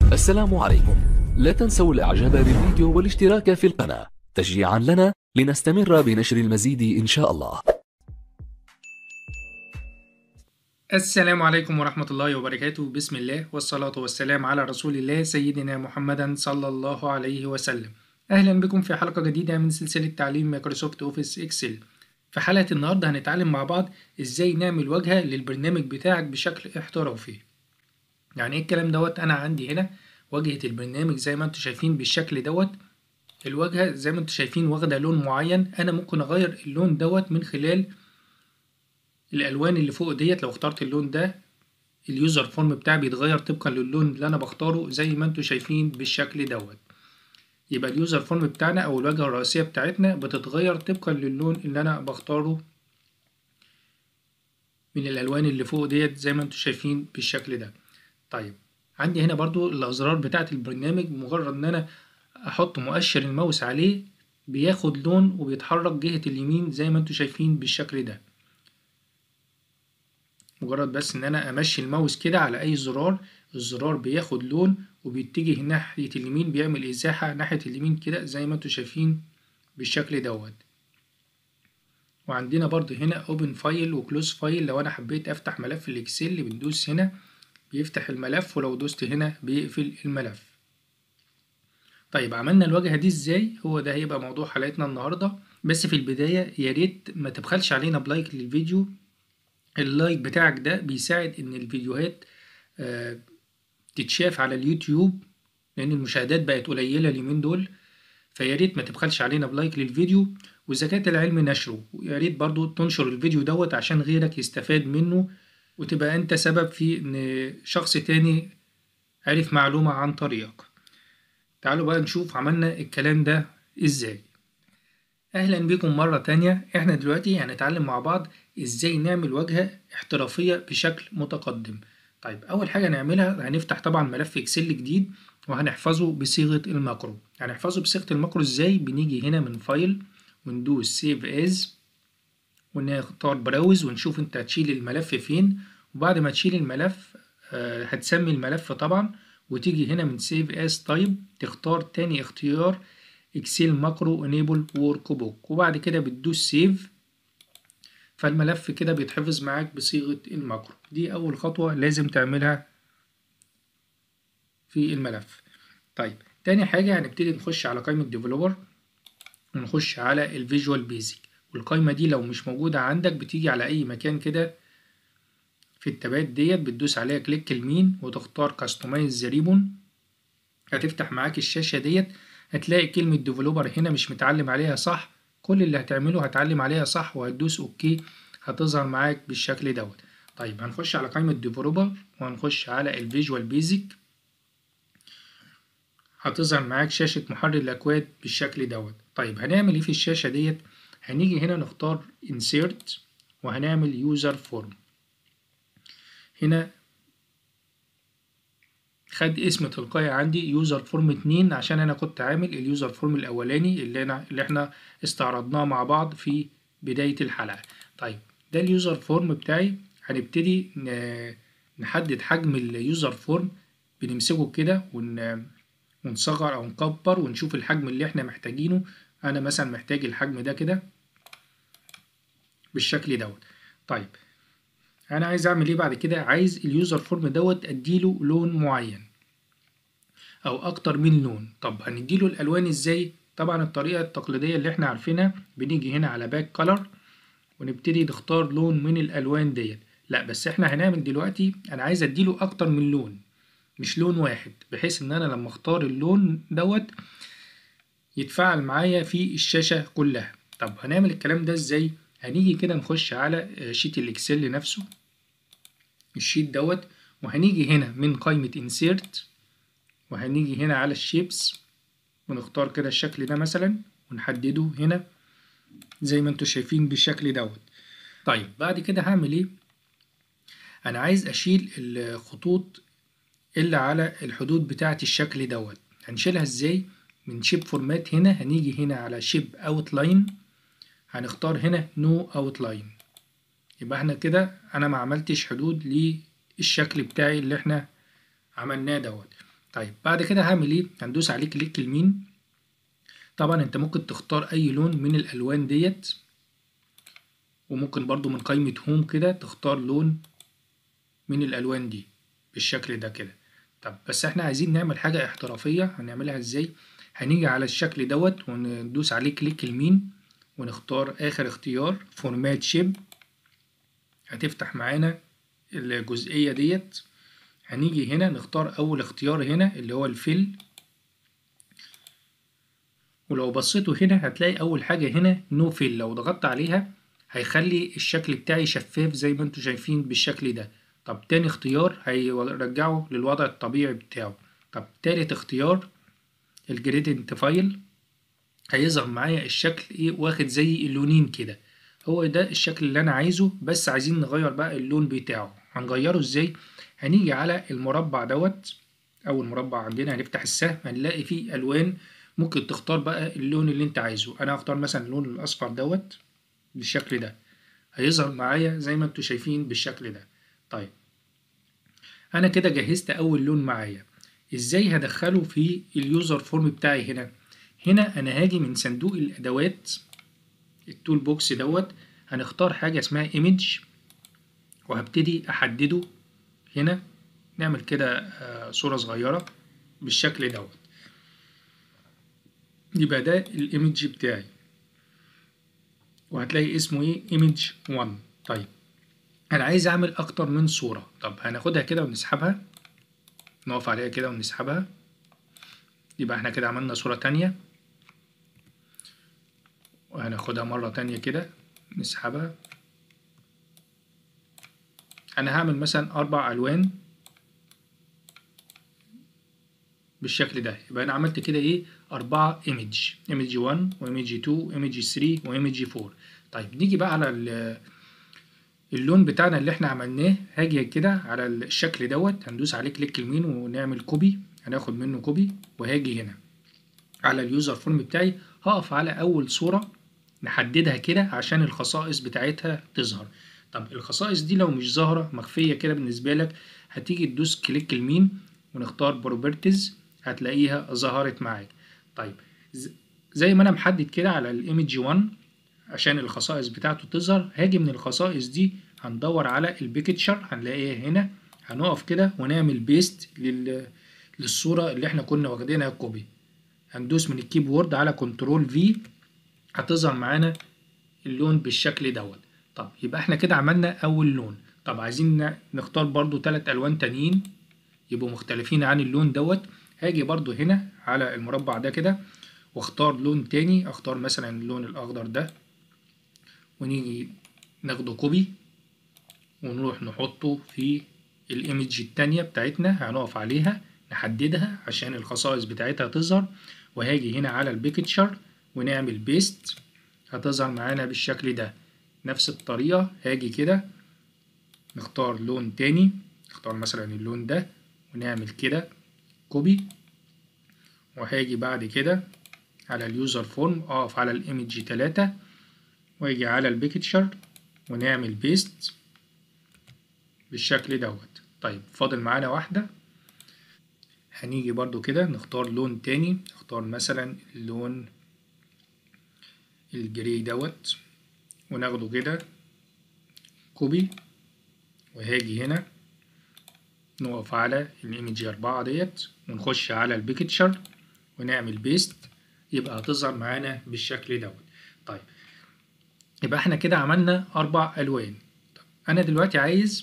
السلام عليكم لا تنسوا الاعجاب بالفيديو والاشتراك في القناة تشجيعا لنا لنستمر بنشر المزيد ان شاء الله السلام عليكم ورحمة الله وبركاته بسم الله والصلاة والسلام على رسول الله سيدنا محمدا صلى الله عليه وسلم أهلا بكم في حلقة جديدة من سلسلة تعليم مايكروسوفت أوفيس إكسل في حلقة النهاردة هنتعلم مع بعض إزاي نعمل واجهة للبرنامج بتاعك بشكل احترافي يعني إيه الكلام دوت أنا عندي هنا واجهة البرنامج زي ما انتم شايفين بالشكل دوت الواجهة زي ما انتم شايفين واخدة لون معين أنا ممكن أغير اللون دوت من خلال الالوان اللي فوق ديت لو اخترت اللون ده اليوزر فورم بتاعي بيتغير طبقا للون اللي انا بختاره زي ما انتم شايفين بالشكل دوت يبقى اليوزر فورم بتاعنا او الواجهه الرئيسيه بتاعتنا بتتغير طبقا للون اللي انا بختاره من الالوان اللي فوق ديت زي ما انتم شايفين بالشكل ده طيب عندي هنا برضو الازرار بتاعه البرنامج مجرد ان انا احط مؤشر الماوس عليه بياخد لون وبيتحرك جهه اليمين زي ما انتم شايفين بالشكل ده مجرد بس ان انا امشي الماوس كده على اي زرار الزرار بياخد لون وبيتجه ناحية اليمين بيعمل ازاحة ناحية اليمين كده زي ما انتم شايفين بالشكل دوت وعندنا برضو هنا اوبن فايل وكلوز فايل لو انا حبيت افتح ملف الاكسل بندوس هنا بيفتح الملف ولو دوست هنا بيقفل الملف طيب عملنا الواجهة دي ازاي هو ده هيبقى موضوع حلقتنا النهاردة بس في البداية يا ريت ما تبخلش علينا بلايك للفيديو اللايك بتاعك ده بيساعد ان الفيديوهات آه تتشاف على اليوتيوب لان المشاهدات بقت قليله اليومين دول فيا ريت ما تبخلش علينا بلايك للفيديو وزكاة العلم نشره ويا ريت برضو تنشر الفيديو دوت عشان غيرك يستفاد منه وتبقى انت سبب في ان شخص تاني عرف معلومة عن طريقك تعالوا بقى نشوف عملنا الكلام ده ازاي اهلا بكم مرة تانية احنا دلوقتي هنتعلم مع بعض ازاي نعمل واجهة احترافية بشكل متقدم طيب اول حاجة نعملها هنفتح طبعا ملف اكسل جديد وهنحفظه بصيغة الماكرو هنحفظه بصيغة الماكرو ازاي بنيجي هنا من فايل وندوس سيف از ونختار براوز ونشوف انت هتشيل الملف فين وبعد ما تشيل الملف آه هتسمي الملف طبعا وتيجي هنا من سيف از تايب تختار تاني اختيار اكسل ماكرو انيبل ورك بوك وبعد كده بتدوس سيف فالملف كده بيتحفظ معاك بصيغة الماكرو دي أول خطوة لازم تعملها في الملف طيب تاني حاجة هنبتدي نخش على قائمة ديفلوبر ونخش على الفيجوال بيزك والقائمة دي لو مش موجودة عندك بتيجي على أي مكان كده في التابات ديت بتدوس عليها كليك يمين وتختار كاستمايز ريبون هتفتح معاك الشاشة ديت هتلاقي كلمة ديفلوبر هنا مش متعلم عليها صح كل اللي هتعمله هتعلم عليها صح وهتدوس اوكي هتظهر معاك بالشكل دوت طيب هنخش على قائمة ديفلوبر وهنخش على الفيجوال بيزك هتظهر معاك شاشة محرر الأكواد بالشكل دوت طيب هنعمل ايه في الشاشة ديت هنيجي هنا نختار insert وهنعمل user form هنا خد اسم تلقائي عندي يوزر فورم اتنين عشان انا كنت عامل اليوزر فورم الاولاني اللي انا اللي احنا استعرضناه مع بعض في بداية الحلقة طيب ده اليوزر فورم بتاعي هنبتدي نحدد حجم اليوزر فورم بنمسكه كده ون ونصغر او نكبر ونشوف الحجم اللي احنا محتاجينه انا مثلا محتاج الحجم ده كده بالشكل دوت طيب انا عايز اعمل ايه بعد كده عايز اليوزر فورم دوت اديله لون معين او اكتر من لون طب هنديله الالوان ازاي طبعا الطريقه التقليديه اللي احنا عارفينها بنيجي هنا على باك كلر ونبتدي نختار لون من الالوان ديت لا بس احنا هنعمل دلوقتي انا عايز اديله اكتر من لون مش لون واحد بحيث ان انا لما اختار اللون دوت يتفاعل معايا في الشاشه كلها طب هنعمل الكلام ده ازاي هنيجي كده نخش على شيت الاكسل نفسه الشيت دوت وهنيجي هنا من قائمة insert وهنيجي هنا على الشيبس ونختار كده الشكل ده مثلا ونحدده هنا زي ما انتوا شايفين بالشكل دوت طيب بعد كده هعمل ايه انا عايز اشيل الخطوط اللي على الحدود بتاعة الشكل دوت هنشيلها ازاي من شيب فورمات هنا هنيجي هنا على شيب اوتلاين هنختار هنا نو اوتلاين يبقى احنا كده انا ما عملتش حدود للشكل بتاعي اللي احنا عملناه دوت طيب بعد كده هعمل ايه هندوس عليه كليك يمين طبعا انت ممكن تختار اي لون من الالوان ديت وممكن برضو من قائمة هوم كده تختار لون من الالوان دي بالشكل ده كده طب بس احنا عايزين نعمل حاجة احترافية هنعملها ازاي هنيجي على الشكل دوت وندوس عليه كليك يمين ونختار اخر اختيار فورمات شيب هتفتح معانا الجزئية ديت هنيجي هنا نختار اول اختيار هنا اللي هو الفيل ولو بصيتوا هنا هتلاقي اول حاجة هنا نو فيل لو ضغطت عليها هيخلي الشكل بتاعي شفاف زي ما انتوا شايفين بالشكل ده طب تاني اختيار هيرجعه للوضع الطبيعي بتاعه طب تالت اختيار الجريدنت فايل هيظهر معايا الشكل ايه واخد زي اللونين كده هو ده الشكل اللي انا عايزه بس عايزين نغير بقى اللون بتاعه هنغيره ازاي هنيجي على المربع دوت اول مربع عندنا هنفتح السهم هنلاقي فيه الوان ممكن تختار بقى اللون اللي انت عايزه انا هختار مثلا اللون الاصفر دوت بالشكل ده هيظهر معايا زي ما انتوا شايفين بالشكل ده طيب انا كده جهزت اول لون معايا ازاي هدخله في اليوزر فورم بتاعي هنا هنا انا هاجي من صندوق الادوات التول بوكس دوت هنختار حاجة اسمها ايمج وهبتدي احدده هنا نعمل كده صورة صغيرة بالشكل دوت يبقى ده الايمج بتاعي وهتلاقي اسمه ايه ايمج 1 طيب انا عايز اعمل اكتر من صورة طب هناخدها كده ونسحبها نقف عليها كده ونسحبها يبقى احنا كده عملنا صورة تانية وهناخدها مرة تانية كده نسحبها انا هعمل مثلا اربع الوان بالشكل ده يبقى انا عملت كده ايه اربعة ايمج ايمج 1 وايمج 2 وايمج 3 وايمج 4 طيب نيجي بقى على اللون بتاعنا اللي احنا عملناه هاجي كده على الشكل دوت هندوس عليه كليك يمين ونعمل كوبي هناخد منه كوبي وهاجي هنا على اليوزر فورم بتاعي هقف على اول صورة نحددها كده عشان الخصائص بتاعتها تظهر طب الخصائص دي لو مش ظاهرة مخفية كده بالنسبة لك هتيجي تدوس كليك يمين ونختار بروبرتيز هتلاقيها ظهرت معاك طيب زي ما انا محدد كده على الايمج 1 عشان الخصائص بتاعته تظهر هاجي من الخصائص دي هندور على البيكتشر هنلاقيها هنا هنقف كده ونعمل بيست لل... للصورة اللي احنا كنا واخدينها كوبي هندوس من الكيبورد على كنترول في هتظهر معانا اللون بالشكل دوت طب يبقى احنا كده عملنا اول لون طب عايزين نختار برضو تلات الوان تانيين يبقوا مختلفين عن اللون دوت هاجي برضو هنا على المربع ده كده واختار لون تاني اختار مثلا اللون الاخضر ده ونيجي ناخده كوبي ونروح نحطه في الايمج التانية بتاعتنا هنقف عليها نحددها عشان الخصائص بتاعتها تظهر وهاجي هنا على البيكتشر ونعمل بيست هتظهر معانا بالشكل ده نفس الطريقة هاجي كده نختار لون تاني نختار مثلا اللون ده ونعمل كده كوبي وهاجي بعد كده على اليوزر فورم اقف على الايمج تلاتة واجي على البيكتشر ونعمل بيست بالشكل دوت طيب فاضل معانا واحدة هنيجي برضو كده نختار لون تاني نختار مثلا اللون الجري دوت وناخده كده كوبي وهاجي هنا نقف على الايمج أربعة ديت ونخش على البيكتشر ونعمل بيست يبقى هتظهر معانا بالشكل دوت طيب يبقى احنا كده عملنا أربع ألوان طب أنا دلوقتي عايز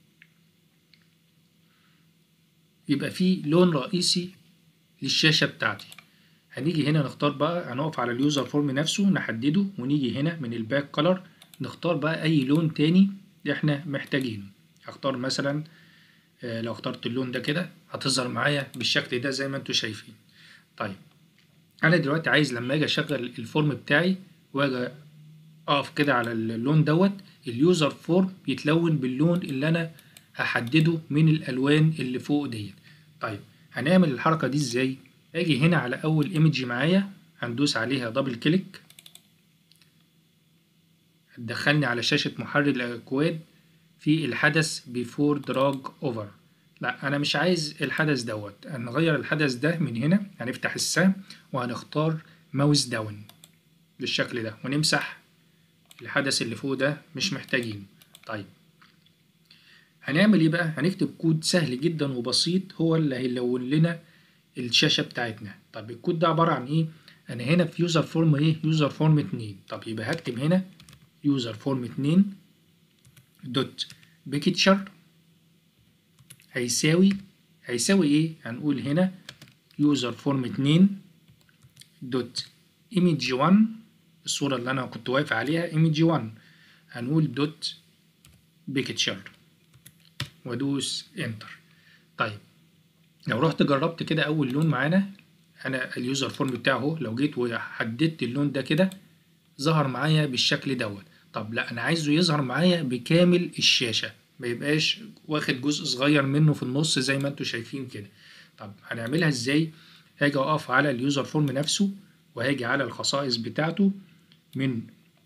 يبقى في لون رئيسي للشاشة بتاعتي هنيجي هنا نختار بقى هنقف على اليوزر فورم نفسه نحدده ونيجي هنا من الباك كولر نختار بقى أي لون تاني احنا محتاجينه هختار مثلا لو اخترت اللون ده كده هتظهر معايا بالشكل ده زي ما انتوا شايفين طيب انا دلوقتي عايز لما اجي اشغل الفورم بتاعي واجي اقف كده على اللون دوت اليوزر فورم يتلون باللون اللي انا هحدده من الالوان اللي فوق ديت طيب هنعمل الحركه دي ازاي اجي هنا على اول ايمج معايا هندوس عليها دبل كليك هتدخلني على شاشه محرر الاكواد في الحدث بيفور دراج اوفر لا انا مش عايز الحدث دوت هنغير الحدث ده من هنا هنفتح السهم وهنختار ماوس داون بالشكل ده ونمسح الحدث اللي فوق ده مش محتاجينه طيب هنعمل ايه بقى هنكتب كود سهل جدا وبسيط هو اللي هيلون لنا الشاشه بتاعتنا طب الكود ده عباره عن ايه انا هنا في يوزر فورم ايه يوزر فورم 2 طب يبقى هكتب هنا يوزر فورم 2 دوت بيكتشر هيساوي هيساوي ايه هنقول هنا يوزر فورم 2 دوت ايمج 1 الصوره اللي انا كنت واقف عليها ايمج 1 هنقول دوت بيكتشر وادوس انتر طيب لو رحت جربت كده اول لون معانا انا اليوزر فورم بتاعه اهو لو جيت وحددت اللون ده كده ظهر معايا بالشكل دوت طب لا انا عايزه يظهر معايا بكامل الشاشه ما يبقاش واخد جزء صغير منه في النص زي ما انتم شايفين كده طب هنعملها ازاي هاجي اقف على اليوزر فورم نفسه وهاجي على الخصائص بتاعته من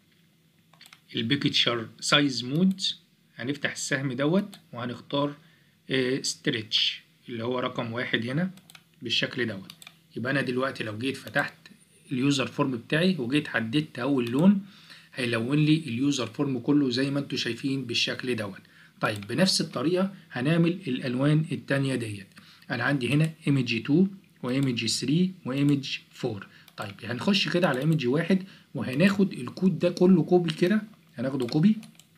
البيكتشر سايز مود هنفتح السهم دوت وهنختار ستريتش اللي هو رقم واحد هنا بالشكل دوت يبقى انا دلوقتي لو جيت فتحت اليوزر فورم بتاعي وجيت حددت اول لون هيلون لي اليوزر فورم كله زي ما انتم شايفين بالشكل دوت طيب بنفس الطريقة هنعمل الألوان التانية ديت أنا عندي هنا ايمج 2 وايمج 3 وايمج 4 طيب هنخش كده على ايمج واحد وهناخد الكود ده كله كوبي كده هناخده كوبي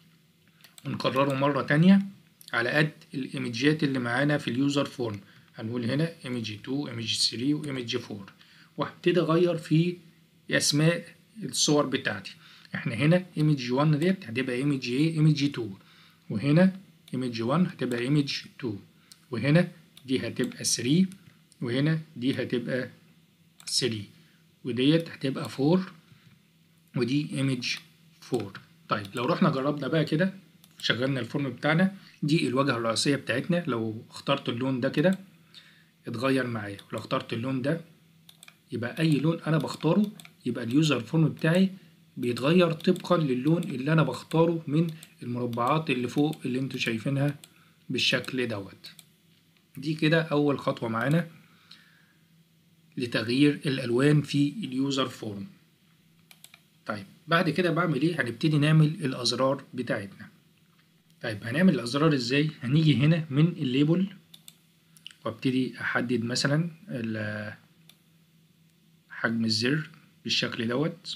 ونكرره مرة تانية على قد الايمجات اللي معانا في اليوزر فورم هنقول هنا ايمج 2 ايمج 3 وايمج 4 وهبتدي اغير في اسماء الصور بتاعتي احنا هنا ايمج 1 ديت هتبقى ايمج ايه ايمج 2 وهنا ايمج 1 هتبقى ايمج 2 وهنا دي هتبقى 3 وهنا دي هتبقى 3 وديت هتبقى 4 ودي ايمج 4 طيب لو رحنا جربنا بقى كده شغلنا الفورم بتاعنا دي الواجهة الرئيسية بتاعتنا لو اخترت اللون ده كده اتغير معايا ولو اخترت اللون ده يبقى اي لون انا بختاره يبقى اليوزر فورم بتاعي بيتغير طبقا للون اللي انا بختاره من المربعات اللي فوق اللي انتوا شايفينها بالشكل دوت دي كده اول خطوة معانا لتغيير الالوان في اليوزر فورم طيب بعد كده بعمل ايه هنبتدي نعمل الازرار بتاعتنا طيب هنعمل الازرار ازاي هنيجي هنا من الليبل وابتدي احدد مثلا حجم الزر بالشكل دوت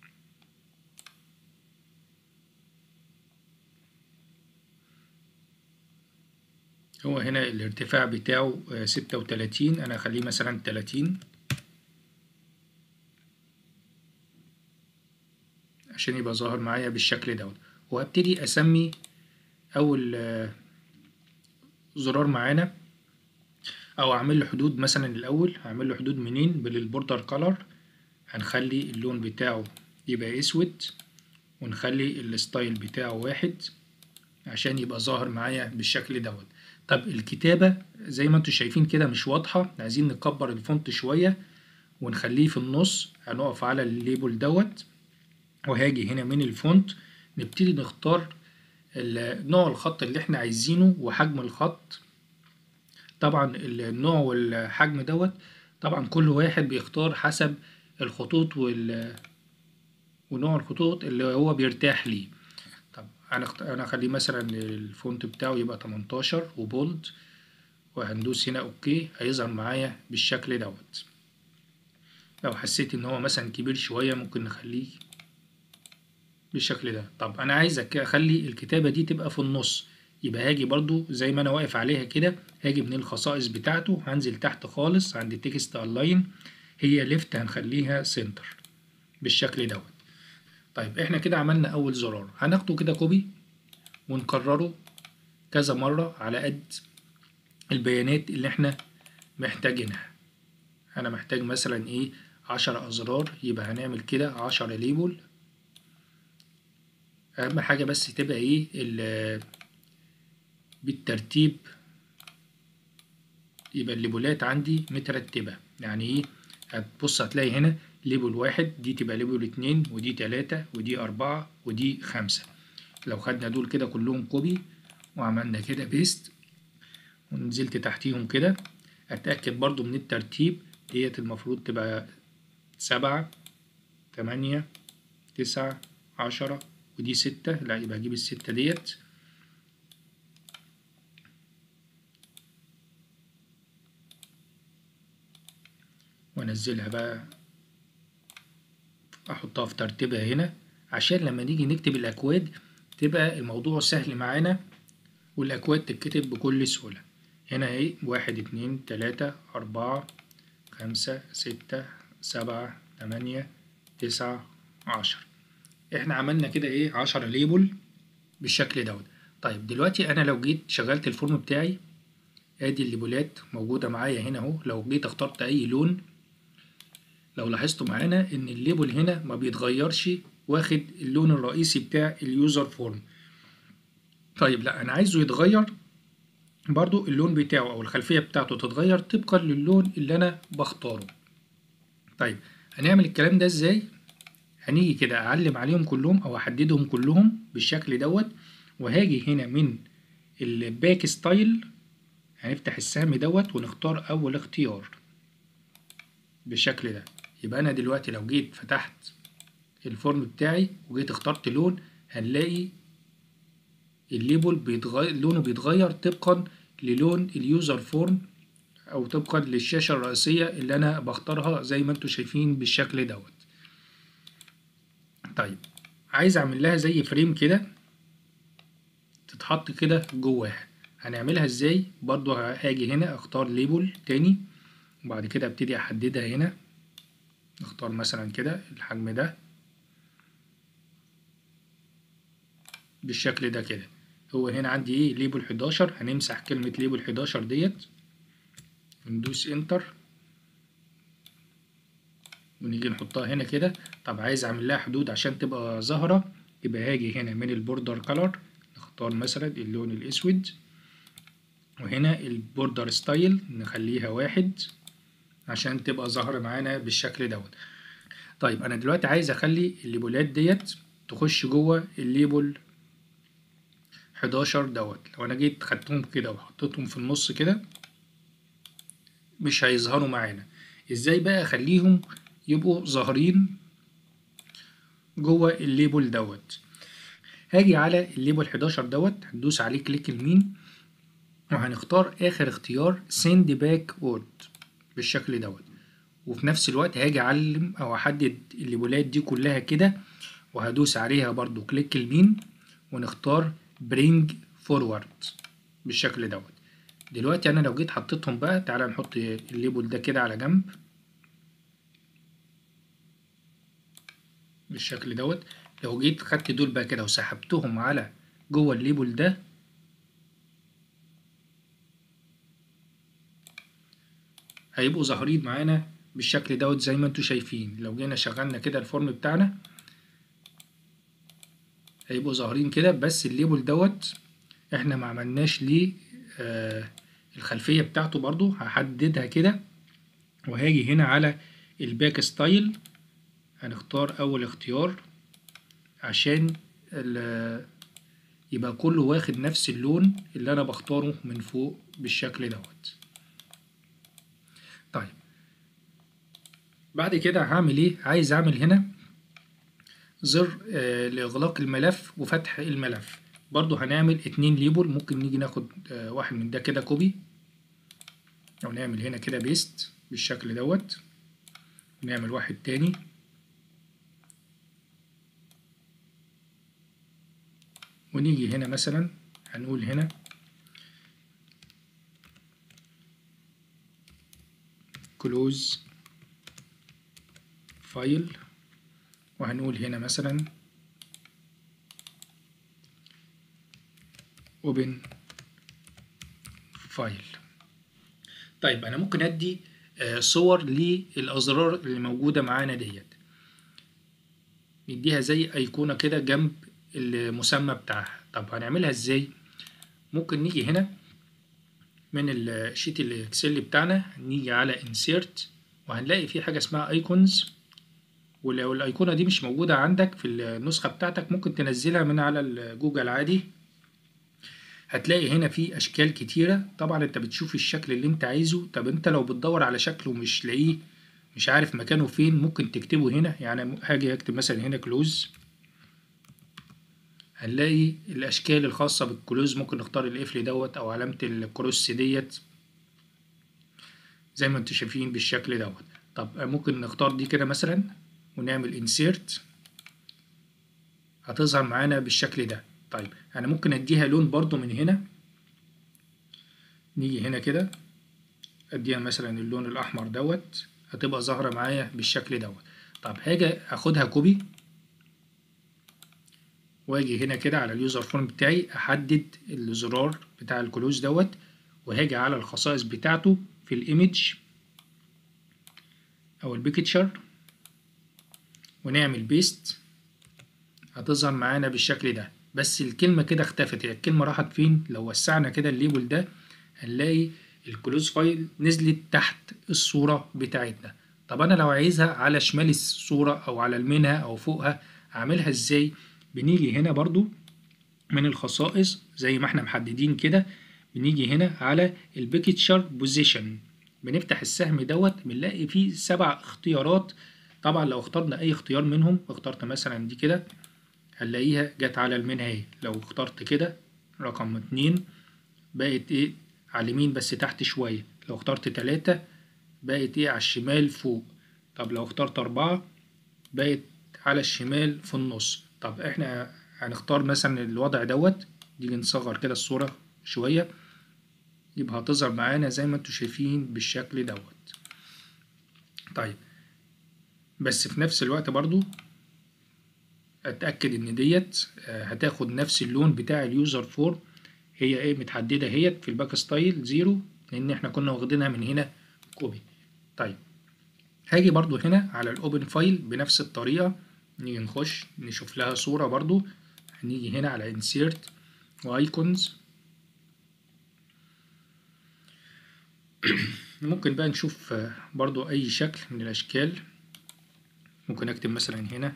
هو هنا الارتفاع بتاعه ستة وتلاتين أنا أخليه مثلا تلاتين عشان يبقى ظاهر معايا بالشكل دوت وهبتدي أسمي أول زرار معانا أو أعمل له حدود مثلا الأول هعمل له حدود منين بالبوردر كولر هنخلي اللون بتاعه يبقى أسود ونخلي الستايل بتاعه واحد عشان يبقى ظاهر معايا بالشكل دوت طب الكتابة زي ما انتوا شايفين كده مش واضحة عايزين نكبر الفونت شوية ونخليه في النص هنقف على الليبل دوت وهاجي هنا من الفونت نبتدي نختار نوع الخط اللي احنا عايزينه وحجم الخط طبعا النوع والحجم دوت طبعا كل واحد بيختار حسب الخطوط وال ونوع الخطوط اللي هو بيرتاح ليه طب انا انا اخليه مثلا الفونت بتاعه يبقى 18 وبولد وهندوس هنا اوكي هيظهر معايا بالشكل دوت لو حسيت ان هو مثلا كبير شويه ممكن نخليه بالشكل ده طب انا عايز اخلي الكتابه دي تبقى في النص يبقى هاجي برضو زي ما انا واقف عليها كده هاجي من الخصائص بتاعته هنزل تحت خالص عند تكست الاين هي ليفت هنخليها سنتر بالشكل دوت طيب احنا كده عملنا اول زرار هناخده كده كوبي ونكرره كذا مرة على قد البيانات اللي احنا محتاجينها انا محتاج مثلا ايه عشرة ازرار يبقى هنعمل كده عشرة ليبل اهم حاجة بس تبقى ايه بالترتيب يبقى الليبلات عندي مترتبة يعني ايه هتبص هتلاقي هنا ليبل واحد دي تبقى ليبل اتنين ودي تلاتة ودي أربعة ودي خمسة لو خدنا دول كده كلهم كوبي وعملنا كده بيست ونزلت تحتيهم كده اتأكد برضو من الترتيب ديت المفروض تبقى سبعة تمانية تسعة عشرة ودي ستة لا يبقى اجيب الستة ديت وانزلها بقى احطها في ترتيبها هنا عشان لما نيجي نكتب الاكواد تبقى الموضوع سهل معانا والاكواد تتكتب بكل سهولة هنا اهي واحد اتنين تلاتة اربعة خمسة ستة سبعة تمانية تسعة عشرة احنا عملنا كده ايه عشرة ليبل بالشكل دوت طيب دلوقتي انا لو جيت شغلت الفورم بتاعي ادي الليبلات موجودة معايا هنا اهو لو جيت اخترت اي لون لو لاحظتوا معانا ان الليبل هنا ما بيتغيرش واخد اللون الرئيسي بتاع اليوزر فورم طيب لا انا عايزه يتغير برضو اللون بتاعه او الخلفية بتاعته تتغير طبقا للون اللي انا بختاره طيب هنعمل الكلام ده ازاي هنيجي كده اعلم عليهم كلهم او احددهم كلهم بالشكل دوت وهاجي هنا من الباك ستايل هنفتح السهم دوت ونختار اول اختيار بالشكل ده يبقى انا دلوقتي لو جيت فتحت الفورم بتاعي وجيت اخترت لون هنلاقي الليبل بيتغير لونه بيتغير طبقا للون اليوزر فورم او طبقا للشاشة الرئيسية اللي انا بختارها زي ما انتم شايفين بالشكل دوت طيب عايز اعمل لها زي فريم كده تتحط كده جواها هنعملها ازاي برضو هاجي هنا اختار ليبل تاني وبعد كده ابتدي احددها هنا نختار مثلا كده الحجم ده بالشكل ده كده هو هنا عندي ايه ليبل 11 هنمسح كلمة ليبل 11 ديت وندوس انتر ونيجي نحطها هنا كده طب عايز اعمل لها حدود عشان تبقى ظاهرة يبقى هاجي هنا من البوردر كلر نختار مثلا اللون الاسود وهنا البوردر ستايل نخليها واحد عشان تبقى ظاهرة معانا بالشكل دوت طيب انا دلوقتي عايز اخلي الليبلات ديت تخش جوه الليبل 11 دوت لو انا جيت خدتهم كده وحطيتهم في النص كده مش هيظهروا معانا ازاي بقى اخليهم يبقوا ظاهرين جوه الليبل دوت هاجي على الليبل 11 دوت هندوس عليه كليك يمين وهنختار اخر اختيار send back word بالشكل دوت وفي نفس الوقت هاجي اعلم او احدد الليبلات دي كلها كده وهدوس عليها برضو كليك يمين ونختار bring forward بالشكل دوت دلوقتي انا لو جيت حطيتهم بقى تعالى نحط الليبل ده كده على جنب بالشكل دوت لو جيت خدت دول بقى كده وسحبتهم على جوه الليبل ده هيبقوا ظاهرين معانا بالشكل دوت زي ما انتوا شايفين لو جينا شغلنا كده الفورم بتاعنا هيبقوا ظاهرين كده بس الليبل دوت احنا ما عملناش ليه آه الخلفية بتاعته برضو هحددها كده وهاجي هنا على الباك ستايل هنختار اول اختيار عشان يبقى كله واخد نفس اللون اللي انا بختاره من فوق بالشكل دوت طيب بعد كده هعمل ايه عايز اعمل هنا زر آه لاغلاق الملف وفتح الملف برضو هنعمل اتنين ليبل ممكن نيجي ناخد آه واحد من ده كده كوبي او نعمل هنا كده بيست بالشكل دوت نعمل واحد تاني ونيجي هنا مثلا هنقول هنا close فايل وهنقول هنا مثلا open فايل طيب انا ممكن ادي صور للازرار اللي موجوده معانا ديت نديها زي ايقونه كده جنب المسمى بتاعها طب هنعملها ازاي ممكن نيجي هنا من الشيت الاكسل بتاعنا نيجي على insert وهنلاقي في حاجه اسمها ايكونز ولو الايقونه دي مش موجوده عندك في النسخه بتاعتك ممكن تنزلها من على جوجل عادي هتلاقي هنا في اشكال كتيره طبعا انت بتشوف الشكل اللي انت عايزه طب انت لو بتدور على شكله مش لاقيه مش عارف مكانه فين ممكن تكتبه هنا يعني هاجي اكتب مثلا هنا كلوز هنلاقي الاشكال الخاصه بالكلوز ممكن نختار القفل دوت او علامه الكروس ديت زي ما انتم شايفين بالشكل دوت طب ممكن نختار دي كده مثلا ونعمل انسيرت هتظهر معانا بالشكل ده طيب انا ممكن اديها لون برضو من هنا نيجي هنا كده اديها مثلا اللون الاحمر دوت هتبقى ظاهره معايا بالشكل دوت طب هاجي اخدها كوبي واجي هنا كده على اليوزر فورم بتاعي احدد الزرار بتاع الكلوز دوت وهاجي على الخصائص بتاعته في الايمج او البيكتشر ونعمل بيست هتظهر معانا بالشكل ده بس الكلمة كده اختفت هي الكلمة راحت فين لو وسعنا كده الليبل ده هنلاقي الكلوز فايل نزلت تحت الصورة بتاعتنا طب انا لو عايزها على شمال الصورة او على المنها او فوقها اعملها ازاي بنيجي هنا برضو من الخصائص زي ما احنا محددين كده بنيجي هنا على البيكتشر بوزيشن بنفتح السهم دوت بنلاقي فيه سبع اختيارات طبعا لو اخترنا اي اختيار منهم اخترت مثلا دي كده هنلاقيها جت على المنها اهي لو اخترت كده رقم اتنين بقت ايه على اليمين بس تحت شوية لو اخترت تلاتة بقت ايه على الشمال فوق طب لو اخترت أربعة بقت على الشمال في النص طب احنا هنختار مثلا الوضع دوت نيجي نصغر كده الصورة شوية يبقى هتظهر معانا زي ما انتوا شايفين بالشكل دوت طيب بس في نفس الوقت برضو اتاكد ان ديت هتاخد نفس اللون بتاع اليوزر فورم هي ايه متحدده اهيت في الباك ستايل زيرو لان احنا كنا واخدينها من هنا كوبي طيب هاجي برضو هنا على الاوبن فايل بنفس الطريقه نيجي نخش نشوف لها صوره برضو هنيجي هنا على insert وايكونز ممكن بقى نشوف برضو اي شكل من الاشكال ممكن اكتب مثلا هنا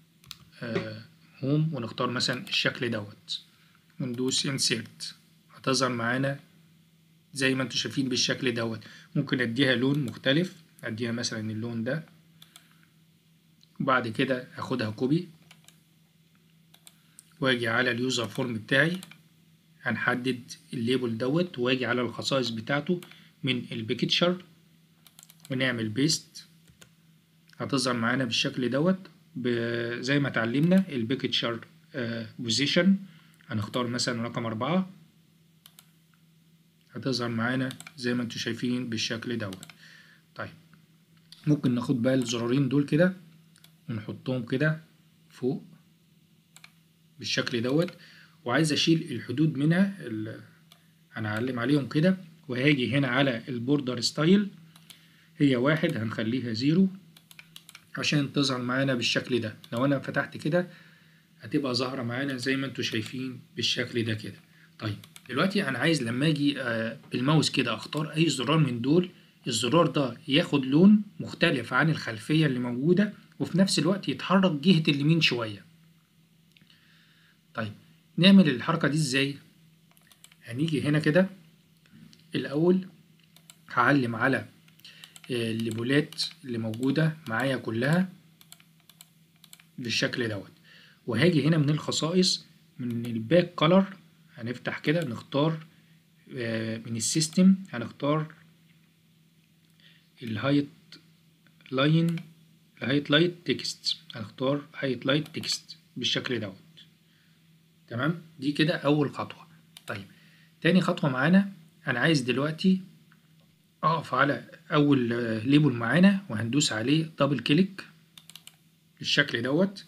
هوم ونختار مثلا الشكل دوت وندوس insert هتظهر معانا زي ما انتم شايفين بالشكل دوت ممكن اديها لون مختلف اديها مثلا اللون ده وبعد كده اخدها كوبي واجي على اليوزر فورم بتاعي هنحدد الليبل دوت واجي على الخصائص بتاعته من البيكتشر ونعمل بيست هتظهر معانا بالشكل دوت زي ما اتعلمنا البيكتشر بوزيشن هنختار مثلا رقم أربعة هتظهر معانا زي ما انتوا شايفين بالشكل دوت طيب ممكن ناخد بقى الزرارين دول كده ونحطهم كده فوق بالشكل دوت وعايز اشيل الحدود منها هنعلم عليهم كده وهاجي هنا على البوردر ستايل هي واحد هنخليها زيرو عشان تظهر معانا بالشكل ده لو انا فتحت كده هتبقى ظاهرة معانا زي ما انتوا شايفين بالشكل ده كده طيب دلوقتي انا عايز لما اجي بالماوس كده اختار اي زرار من دول الزرار ده ياخد لون مختلف عن الخلفية اللي موجودة وفي نفس الوقت يتحرك جهة اليمين شوية طيب نعمل الحركة دي ازاي هنيجي هنا كده الاول هعلم على الليبولات اللي موجودة معايا كلها بالشكل دوت وهاجي هنا من الخصائص من الباك كولر هنفتح كده نختار من السيستم هنختار الهايت لاين الهايت لايت تكست هنختار هايت لايت تكست بالشكل دوت تمام دي كده اول خطوة طيب تاني خطوة معانا انا عايز دلوقتي اقف على اول ليبل معانا وهندوس عليه دبل كليك بالشكل دوت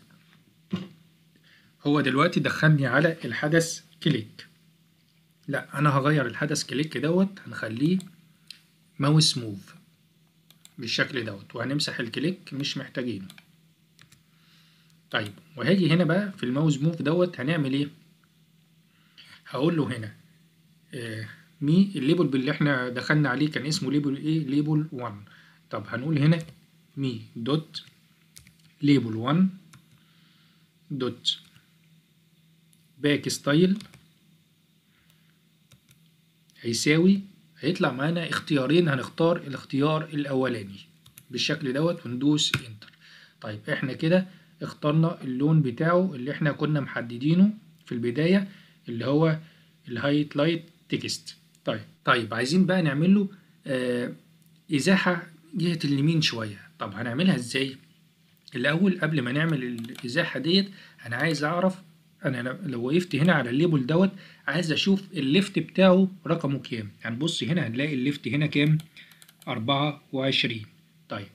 هو دلوقتي دخلني على الحدث كليك لا انا هغير الحدث كليك دوت هنخليه ماوس موف بالشكل دوت وهنمسح الكليك مش محتاجينه طيب وهاجي هنا بقى في الماوس موف دوت هنعمل ايه هقول له هنا آه مي الليبل اللي احنا دخلنا عليه كان اسمه ليبل ايه ليبل 1 طب هنقول هنا مي دوت ليبل 1 دوت باك ستايل هيساوي هيطلع معانا اختيارين هنختار الاختيار الاولاني بالشكل دوت وندوس انتر طيب احنا كده اخترنا اللون بتاعه اللي احنا كنا محددينه في البداية اللي هو الهايت لايت تكست طيب طيب عايزين بقى نعمل له آه ازاحة جهة اليمين شوية طب هنعملها ازاي الاول قبل ما نعمل الازاحة ديت انا عايز اعرف انا لو وقفت هنا على الليبل دوت عايز اشوف الليفت بتاعه رقمه كام هنبص يعني هنا هنلاقي الليفت هنا كام أربعة وعشرين طيب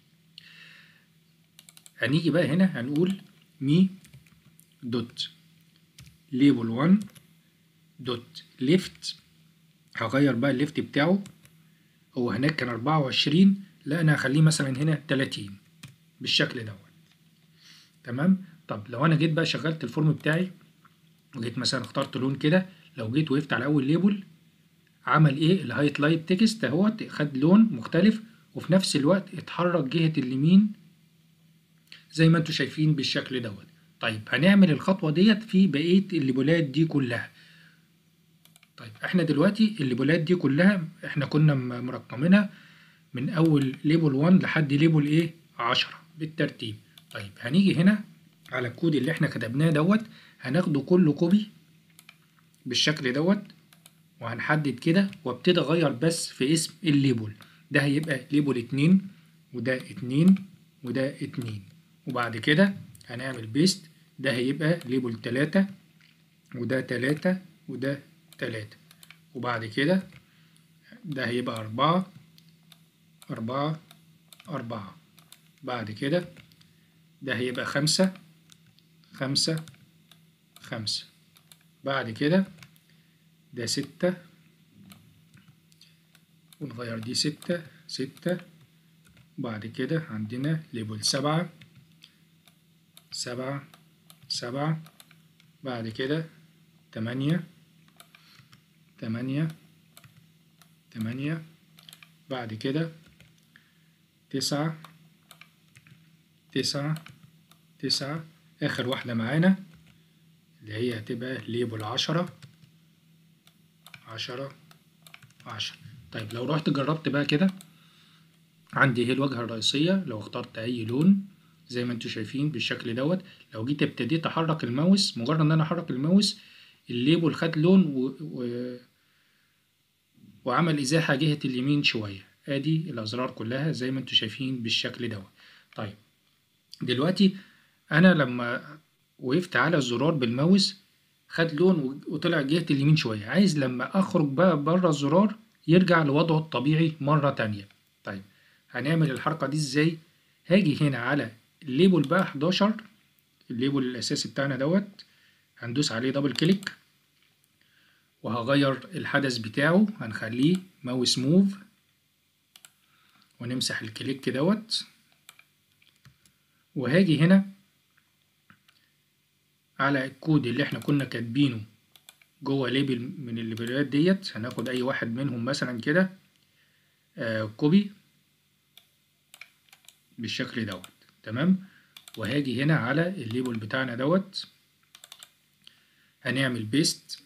هنيجي بقى هنا هنقول مي دوت ليبل 1 دوت ليفت هغير بقى الليفت بتاعه هو هناك كان أربعة وعشرين لا أنا هخليه مثلا هنا تلاتين بالشكل دوت تمام طب لو أنا جيت بقى شغلت الفورم بتاعي وجيت مثلا اخترت لون كده لو جيت وقفت على أول ليبل عمل إيه الهايت لايت تكست اهوت خد لون مختلف وفي نفس الوقت اتحرك جهة اليمين زي ما انتوا شايفين بالشكل دوت طيب هنعمل الخطوة ديت في بقية الليبولات دي كلها طيب احنا دلوقتي الليبولات دي كلها احنا كنا مرقمينها من اول ليبل 1 لحد ليبل ايه 10 بالترتيب طيب هنيجي هنا على الكود اللي احنا كتبناه دوت هناخده كله كوبي بالشكل دوت وهنحدد كده وابتدي اغير بس في اسم الليبل ده هيبقى ليبل اتنين وده اتنين وده اتنين وبعد كده هنعمل بيست ده هيبقى ليبل تلاتة وده تلاتة وده تلاتة وبعد كده ده هيبقى أربعة أربعة أربعة بعد كده ده هيبقى خمسة خمسة خمسة بعد كده ده ستة ونغير دي ستة ستة بعد كده عندنا ليبل سبعة سبعة سبعة بعد كده تمانية تمانية تمانية بعد كده تسعة تسعة تسعة آخر واحدة معانا اللي هي هتبقى ليبل عشرة عشرة عشرة طيب لو رحت جربت بقى كده عندي هي الواجهة الرئيسية لو اخترت أي لون زي ما انتوا شايفين بالشكل دوت لو جيت ابتديت أحرك الماوس مجرد إن أنا أحرك الماوس الليبل خد لون و... و... وعمل إزاحة جهة اليمين شوية ادي الأزرار كلها زي ما انتوا شايفين بالشكل دوت طيب دلوقتي أنا لما وقفت على الزرار بالماوس خد لون وطلع جهة اليمين شوية عايز لما أخرج بقى بره الزرار يرجع لوضعه الطبيعي مرة تانية طيب هنعمل الحركة دي ازاي هاجي هنا على الليبل بقى 11 الليبل الأساسي بتاعنا دوت هندوس عليه دبل كليك وهغير الحدث بتاعه هنخليه ماوس موف ونمسح الكليك دوت وهاجي هنا على الكود اللي احنا كنا كاتبينه جوه ليبل من الليبلات ديت هناخد اي واحد منهم مثلا كده آه كوبي بالشكل دوت تمام وهاجي هنا على الليبل بتاعنا دوت هنعمل بيست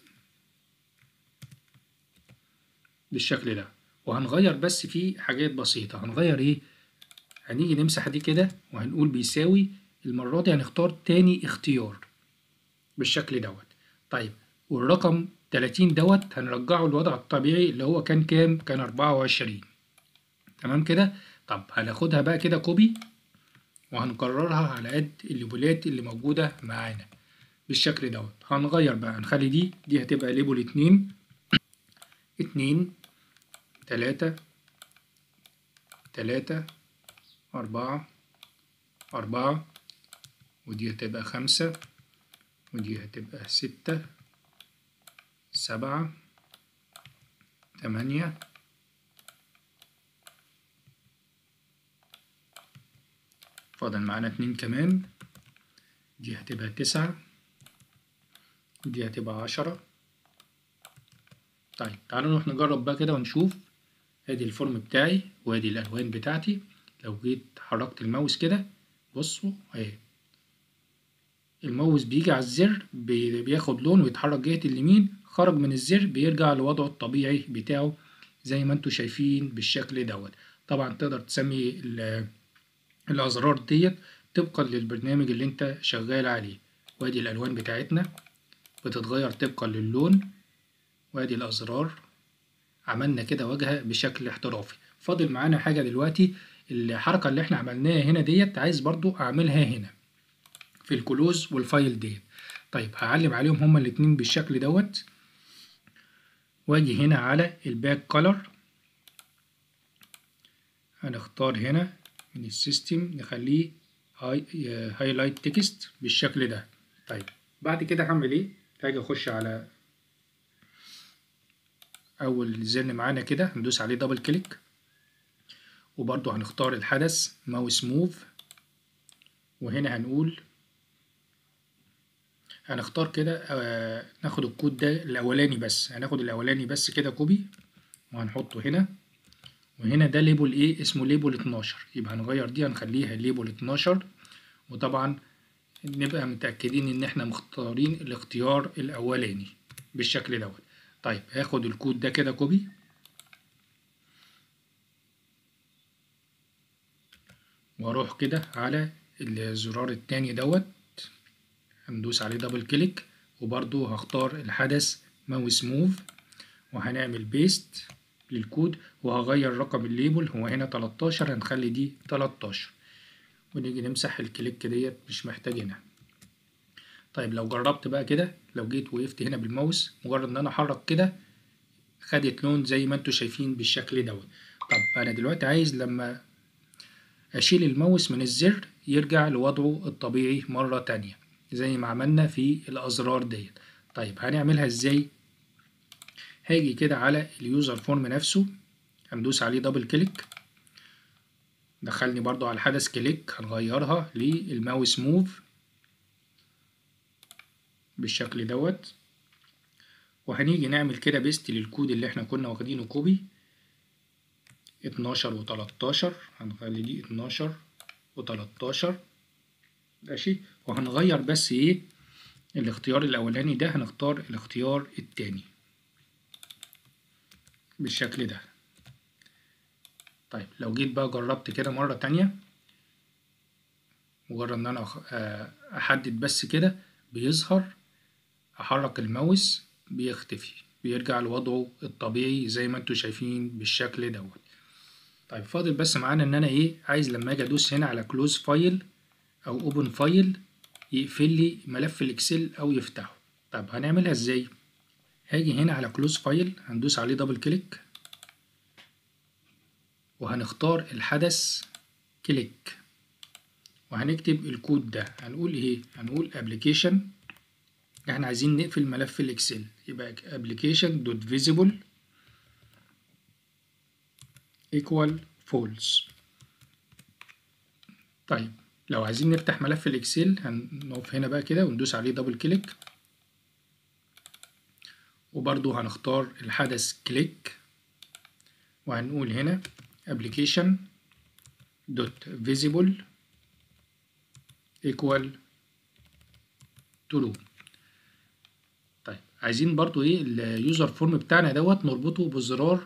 بالشكل ده وهنغير بس فيه حاجات بسيطة هنغير ايه هنيجي نمسح دي كده وهنقول بيساوي المرة دي هنختار تاني اختيار بالشكل دوت طيب والرقم 30 دوت هنرجعه للوضع الطبيعي اللي هو كان كام كان 24 تمام كده طب هناخدها بقى كده كوبي وهنكررها على قد الليبلات اللي موجودة معانا بالشكل دوت هنغير بقى هنخلي دي دي هتبقى ليبل اتنين اتنين تلاتة تلاتة أربعة أربعة ودي هتبقى خمسة ودي هتبقى ستة سبعة تمانية فاضل معانا اتنين كمان دي هتبقى تسعة دي هتبقى عشرة طيب تعالوا نروح نجرب بقى كده ونشوف ادي الفورم بتاعي وادي الالوان بتاعتي لو جيت حركت الماوس كده بصوا اهي الماوس بيجي على الزر بياخد لون ويتحرك جهة اليمين خرج من الزر بيرجع لوضعه الطبيعي بتاعه زي ما انتوا شايفين بالشكل دوت طبعا تقدر تسمي ال- الأزرار ديت طبقا للبرنامج اللي انت شغال عليه وادي الألوان بتاعتنا بتتغير طبقا للون وادي الأزرار عملنا كده واجهة بشكل احترافي فاضل معانا حاجة دلوقتي الحركة اللي احنا عملناها هنا ديت عايز برضو أعملها هنا في الكلوز والفايل ديت طيب هعلم عليهم هما الاتنين بالشكل دوت واجي هنا على الباك كولر هنختار هنا من السيستم نخليه هاي هايلايت تكست بالشكل ده طيب بعد كده هعمل ايه هاجي اخش على اول زر معانا كده ندوس عليه دبل كليك وبرضو هنختار الحدث ماوس موف وهنا هنقول هنختار كده آه ناخد الكود ده الاولاني بس هناخد الاولاني بس كده كوبي وهنحطه هنا وهنا ده ليبل ايه اسمه ليبل 12 يبقى هنغير دي هنخليها ليبل 12 وطبعا نبقى متأكدين ان احنا مختارين الاختيار الاولاني بالشكل دوت طيب هاخد الكود ده كده كوبي واروح كده على الزرار التاني دوت هندوس عليه دبل كليك وبرضو هختار الحدث ماوس موف وهنعمل بيست للكود وهغير رقم الليبل هو هنا 13 هنخلي دي 13 ونيجي نمسح الكليك ديت مش محتاجينها طيب لو جربت بقى كده لو جيت وقفت هنا بالماوس مجرد ان انا احرك كده خدت لون زي ما انتوا شايفين بالشكل دوت طب انا دلوقتي عايز لما اشيل الماوس من الزر يرجع لوضعه الطبيعي مرة تانية زي ما عملنا في الازرار ديت طيب هنعملها ازاي هاجي كده على اليوزر فورم نفسه هندوس عليه دبل كليك دخلني برضو على الحدث كليك هنغيرها للماوس موف بالشكل دوت وهنيجي نعمل كده بيست للكود اللي احنا كنا واخدينه كوبي اتناشر وتلاتاشر هنخلي دي اتناشر وتلاتاشر ماشي وهنغير بس ايه الاختيار الاولاني ده هنختار الاختيار التاني بالشكل ده طيب لو جيت بقى جربت كده مرة تانية مجرد ان انا احدد بس كده بيظهر احرك الماوس بيختفي بيرجع لوضعه الطبيعي زي ما انتوا شايفين بالشكل دوت طيب فاضل بس معانا ان انا ايه عايز لما اجي ادوس هنا على كلوز فايل او اوبن فايل يقفل لي ملف الاكسل او يفتحه طب هنعملها ازاي هاجي هنا على كلوز فايل هندوس عليه دبل كليك وهنختار الحدث كليك وهنكتب الكود ده هنقول ايه هنقول ابلكيشن احنا عايزين نقفل ملف الاكسل يبقى ابلكيشن دوت فيزيبل equal false طيب لو عايزين نفتح ملف الاكسل هنقف هنا بقى كده وندوس عليه دبل كليك وبرضو هنختار الحدث كليك وهنقول هنا application dot visible equal true طيب عايزين برضو ايه اليوزر فورم بتاعنا دوت نربطه بزرار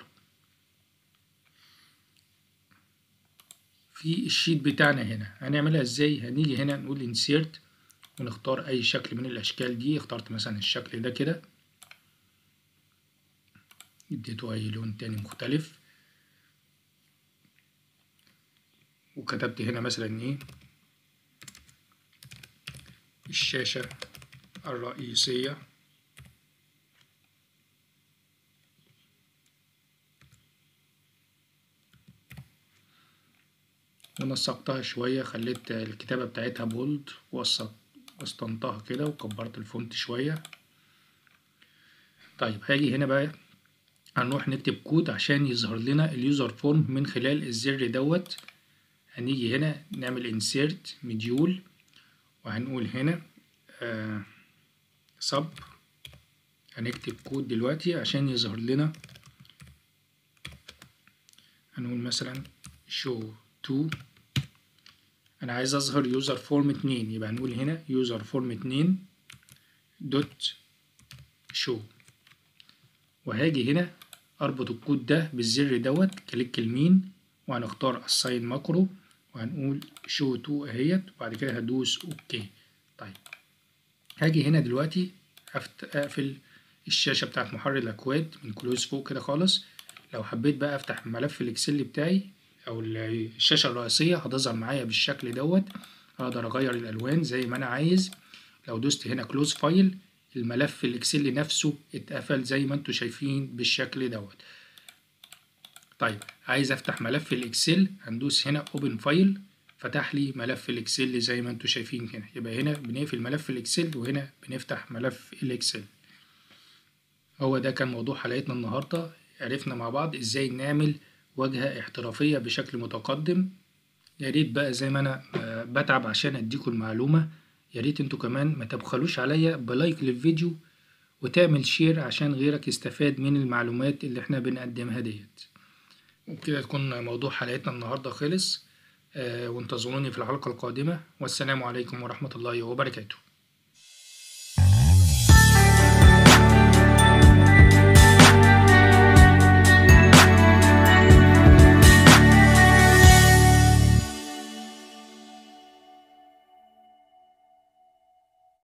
في الشيت بتاعنا هنا هنعملها ازاي هنيجي هنا نقول insert ونختار اي شكل من الاشكال دي اخترت مثلا الشكل ده كده اديته اي لون تاني مختلف وكتبت هنا مثلا ايه الشاشة الرئيسية ونسقتها شوية خليت الكتابة بتاعتها بولد وسطنتها كده وكبرت الفونت شوية طيب هاجي هنا بقى هنروح نكتب كود عشان يظهر لنا اليوزر فورم من خلال الزر دوت هنيجي هنا نعمل insert module وهنقول هنا آه sub هنكتب كود دلوقتي عشان يظهر لنا هنقول مثلا show to انا عايز اظهر يوزر فورم اتنين يبقى هنقول هنا يوزر فورم اتنين دوت show وهاجي هنا اربط الكود ده بالزر دوت كليك يمين وهنختار assign ماكرو وهنقول show to اهيت وبعد كده هدوس اوكي طيب هاجي هنا دلوقتي اقفل الشاشة بتاعت محرر الأكواد من كلوز فوق كده خالص لو حبيت بقى أفتح ملف الإكسل بتاعي أو الشاشة الرئيسية هتظهر معايا بالشكل دوت أقدر أغير الألوان زي ما أنا عايز لو دوست هنا كلوز فايل الملف الإكسل نفسه اتقفل زي ما انتوا شايفين بالشكل دوت طيب عايز أفتح ملف الإكسل هندوس هنا أوبن فايل فتح لي ملف الإكسل زي ما انتوا شايفين هنا يبقى هنا بنقفل ملف الإكسل وهنا بنفتح ملف الإكسل هو ده كان موضوع حلقتنا النهاردة عرفنا مع بعض ازاي نعمل واجهة احترافية بشكل متقدم يا ريت بقى زي ما انا بتعب عشان اديكم المعلومة يا ريت انتوا كمان ما تبخلوش عليا بلايك للفيديو وتعمل شير عشان غيرك يستفاد من المعلومات اللي احنا بنقدمها ديت وبكده تكون موضوع حلقتنا النهاردة خلص وانتظروني في الحلقة القادمة والسلام عليكم ورحمة الله وبركاته